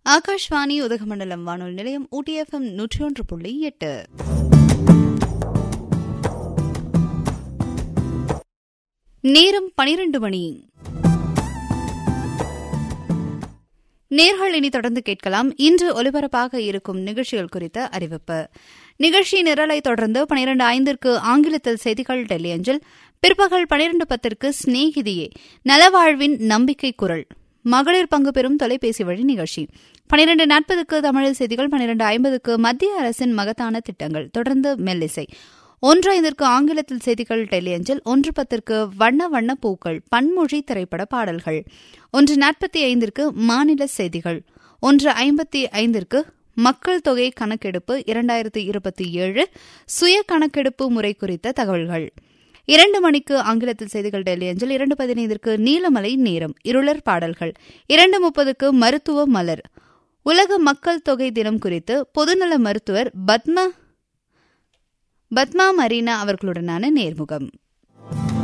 ஆகாஷ்வாணி உதகமண்டலம் வானொலி நிலையம் ஊட்டிஎஃப்எம் நூற்றி ஒன்று புள்ளி எட்டு நேரம் பனிரெண்டு மணி நேர்கள் இனி தொடர்ந்து கேட்கலாம் இன்று ஒலிபரப்பாக இருக்கும் நிகழ்ச்சிகள் குறித்த அறிவிப்பு நிகழ்ச்சி நிரலை தொடர்ந்து பனிரெண்டு ஐந்திற்கு ஆங்கிலத்தில் செய்திகள் டெல்லி அஞ்சல் பிற்பகல் பனிரெண்டு பத்திற்கு ஸ்நேகிதியே நலவாழ்வின் நம்பிக்கை குரல் மகளிர் பங்கு பெறும் தொலைபேசி வழி நிகழ்ச்சி பனிரெண்டு நாற்பதுக்கு தமிழில் செய்திகள் பனிரெண்டு ஐம்பதுக்கு மத்திய அரசின் மகத்தான திட்டங்கள் தொடர்ந்து மெல்லிசை ஒன்று ஐந்திற்கு ஆங்கிலத்தில் செய்திகள் டெல்லி அஞ்சல் ஒன்று பத்திற்கு வண்ண வண்ண பூக்கள் பன்மொழி திரைப்பட பாடல்கள் ஒன்று நாற்பத்தி ஐந்திற்கு மாநில செய்திகள் ஒன்று ஐம்பத்தி ஐந்திற்கு மக்கள் தொகை கணக்கெடுப்பு இரண்டாயிரத்தி இருபத்தி ஏழு சுய கணக்கெடுப்பு முறை குறித்த தகவல்கள் இரண்டு மணிக்கு ஆங்கிலத்தில் செய்திகள் டெல்லி அஞ்சல் இரண்டு பதினைந்திற்கு நீலமலை நேரம் இருளர் பாடல்கள் இரண்டு முப்பதுக்கு மருத்துவ மலர் உலக மக்கள் தொகை தினம் குறித்து பொதுநல மருத்துவர் பத்ம பத்மா மரீனா அவர்களுடனான நேர்முகம்